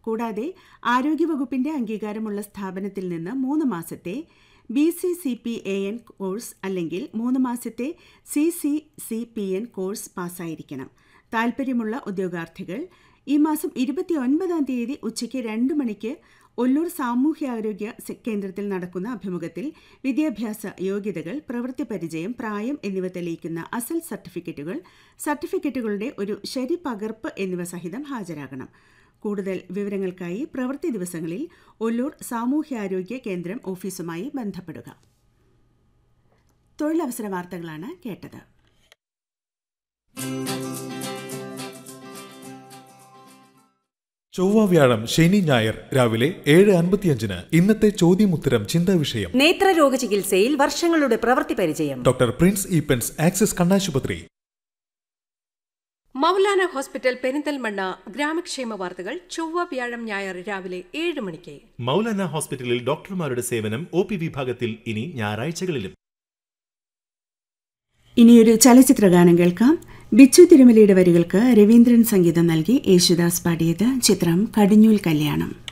കൂടാതെ ആരോഗ്യവകുപ്പിന്റെ അംഗീകാരമുള്ള സ്ഥാപനത്തിൽ നിന്ന് മൂന്ന് മാസത്തെ B C C P A N course അല്ലെങ്കിൽ മൂന്ന് മാസത്തെ C C C P N course പാസ്സായിരിക്കണം താൽപ്പര്യമുള്ള ഉദ്യോഗാർത്ഥികൾ ഈ മാസം ഇരുപത്തിയൊൻപതാം തീയതി ഉച്ചയ്ക്ക് രണ്ട് മണിക്ക് ഒല്ലൂർ സാമൂഹ്യാരോഗ്യ സെ- കേന്ദ്രത്തിൽ നടക്കുന്ന അഭിമുഖത്തിൽ വിദ്യാഭ്യാസ യോഗ്യതകൾ പ്രവൃത്തി പരിചയം പ്രായം എന്നിവ തെളിയിക്കുന്ന അസൽ സർട്ടിഫിക്കറ്റുകൾ സർട്ടിഫിക്കറ്റുകളുടെ ഒരു ശരി പകർപ്പ് എന്നിവ സഹിതം ഹാജരാകണം കൂടുതൽ വിവരങ്ങൾക്കായി പ്രവൃത്തി ദിവസങ്ങളിൽ ഒല്ലൂർ സാമൂഹ്യാരോഗ്യ കേന്ദ്രം ഓഫീസുമായി ബന്ധപ്പെടുക തൊഴിലവസര വാർത്തകളാണ് കേട്ടത് ചൊവ്വ വ്യാഴം ശനി ഞായർ രാവിലെ ഏഴ് അൻപത്തിയഞ്ചിന് ഇന്നത്തെ ചോദ്യമുത്തരം ചിന്താ വിഷയം നേത്രരോഗ ചികിത്സയിൽ വർഷങ്ങളുടെ പ്രവൃത്തി പരിചയം ഡോക്ടർ പ്രിൻസ് ഈപ്പൻസ് ആക്സിസ് കണ്ണാശുപത്രി മൗലാന ഹോസ്പിറ്റൽ പെരിന്തൽമണ്ണ ഗ്രാമക്ഷേമ വാർത്തകൾ ചൊവ്വ വ്യാഴം ഞായർ രാവിലെ ഏഴ് മണിക്ക് മൗലാന ഹോസ്പിറ്റലിൽ ഡോക്ടർമാരുടെ സേവനം ഒ പി വിഭാഗത്തിൽ ഇനി ഞായറാഴ്ചകളിലും ഇനിയൊരു ചലച്ചിത്ര ഗാനം കേൾക്കാം ബിച്ചു തിരുമലയുടെ വരികൾക്ക് രവീന്ദ്രൻ സംഗീതം നൽകി യേശുദാസ് പാടിയത് ചിത്രം കടിഞ്ഞൂൽ കല്യാണം